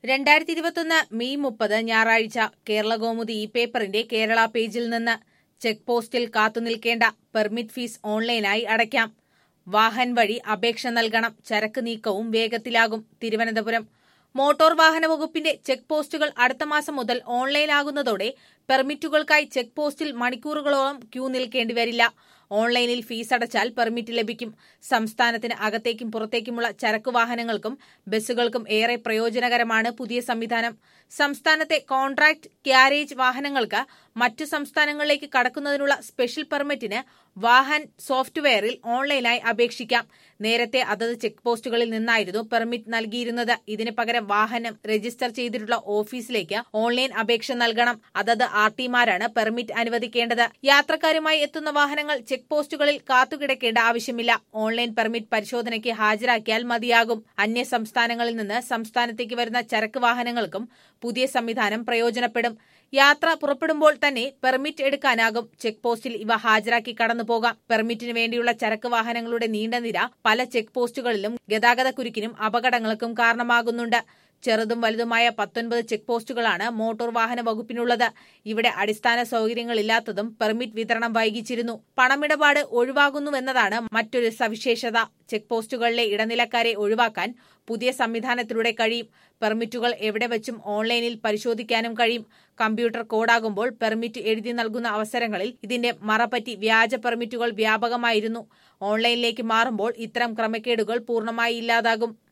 രണ്ടായിരത്തി ഇരുപത്തൊന്ന് മെയ് മുപ്പത് ഞായറാഴ്ച കേരള കൗമുദി ഈ പേപ്പറിന്റെ കേരള പേജിൽ നിന്ന് ചെക്ക് പോസ്റ്റിൽ കാത്തുനിൽക്കേണ്ട പെർമിറ്റ് ഫീസ് ഓൺലൈനായി അടയ്ക്കാം വാഹൻ വഴി അപേക്ഷ നൽകണം ചരക്ക് നീക്കവും വേഗത്തിലാകും തിരുവനന്തപുരം മോട്ടോർ വാഹന വകുപ്പിന്റെ ചെക്ക് പോസ്റ്റുകൾ അടുത്ത മാസം മുതൽ ഓൺലൈനാകുന്നതോടെ പെർമിറ്റുകൾക്കായി ചെക്ക് പോസ്റ്റിൽ മണിക്കൂറുകളോളം ക്യൂ നിൽക്കേണ്ടി വരില്ല ഓൺലൈനിൽ ഫീസ് അടച്ചാൽ പെർമിറ്റ് ലഭിക്കും സംസ്ഥാനത്തിന് അകത്തേക്കും പുറത്തേക്കുമുള്ള ചരക്കു വാഹനങ്ങൾക്കും ബസ്സുകൾക്കും ഏറെ പ്രയോജനകരമാണ് പുതിയ സംവിധാനം സംസ്ഥാനത്തെ കോൺട്രാക്ട് ക്യാരേജ് വാഹനങ്ങൾക്ക് മറ്റു സംസ്ഥാനങ്ങളിലേക്ക് കടക്കുന്നതിനുള്ള സ്പെഷ്യൽ പെർമിറ്റിന് വാഹൻ സോഫ്റ്റ്വെയറിൽ ഓൺലൈനായി അപേക്ഷിക്കാം നേരത്തെ അതത് ചെക്ക് പോസ്റ്റുകളിൽ നിന്നായിരുന്നു പെർമിറ്റ് നൽകിയിരുന്നത് ഇതിന് പകരം വാഹനം രജിസ്റ്റർ ചെയ്തിട്ടുള്ള ഓഫീസിലേക്ക് ഓൺലൈൻ അപേക്ഷ നൽകണം അതത് ആർ ടിമാരാണ് പെർമിറ്റ് അനുവദിക്കേണ്ടത് യാത്രക്കാരുമായി എത്തുന്ന വാഹനങ്ങൾ ചെക്ക് പോസ്റ്റുകളിൽ കാത്തുകിടക്കേണ്ട ആവശ്യമില്ല ഓൺലൈൻ പെർമിറ്റ് പരിശോധനയ്ക്ക് ഹാജരാക്കിയാൽ മതിയാകും അന്യ സംസ്ഥാനങ്ങളിൽ നിന്ന് സംസ്ഥാനത്തേക്ക് വരുന്ന ചരക്ക് വാഹനങ്ങൾക്കും പുതിയ സംവിധാനം പ്രയോജനപ്പെടും യാത്ര പുറപ്പെടുമ്പോൾ തന്നെ പെർമിറ്റ് എടുക്കാനാകും ചെക്ക് പോസ്റ്റിൽ ഇവ ഹാജരാക്കി കടന്നുപോകാം പെർമിറ്റിന് വേണ്ടിയുള്ള ചരക്ക് വാഹനങ്ങളുടെ നീണ്ട നിര പല ചെക്ക് പോസ്റ്റുകളിലും ഗതാഗത കുരുക്കിനും അപകടങ്ങൾക്കും കാരണമാകുന്നുണ്ട് ചെറുതും വലുതുമായ പത്തൊൻപത് ചെക്ക് പോസ്റ്റുകളാണ് മോട്ടോർ വാഹന വകുപ്പിനുള്ളത് ഇവിടെ അടിസ്ഥാന സൗകര്യങ്ങളില്ലാത്തതും പെർമിറ്റ് വിതരണം വൈകിച്ചിരുന്നു പണമിടപാട് ഒഴിവാകുന്നുവെന്നതാണ് മറ്റൊരു സവിശേഷത ചെക്ക് പോസ്റ്റുകളിലെ ഇടനിലക്കാരെ ഒഴിവാക്കാൻ പുതിയ സംവിധാനത്തിലൂടെ കഴിയും പെർമിറ്റുകൾ എവിടെ വെച്ചും ഓൺലൈനിൽ പരിശോധിക്കാനും കഴിയും കമ്പ്യൂട്ടർ കോഡാകുമ്പോൾ പെർമിറ്റ് എഴുതി നൽകുന്ന അവസരങ്ങളിൽ ഇതിന്റെ മറപറ്റി വ്യാജ പെർമിറ്റുകൾ വ്യാപകമായിരുന്നു ഓൺലൈനിലേക്ക് മാറുമ്പോൾ ഇത്തരം ക്രമക്കേടുകൾ പൂർണ്ണമായി ഇല്ലാതാകും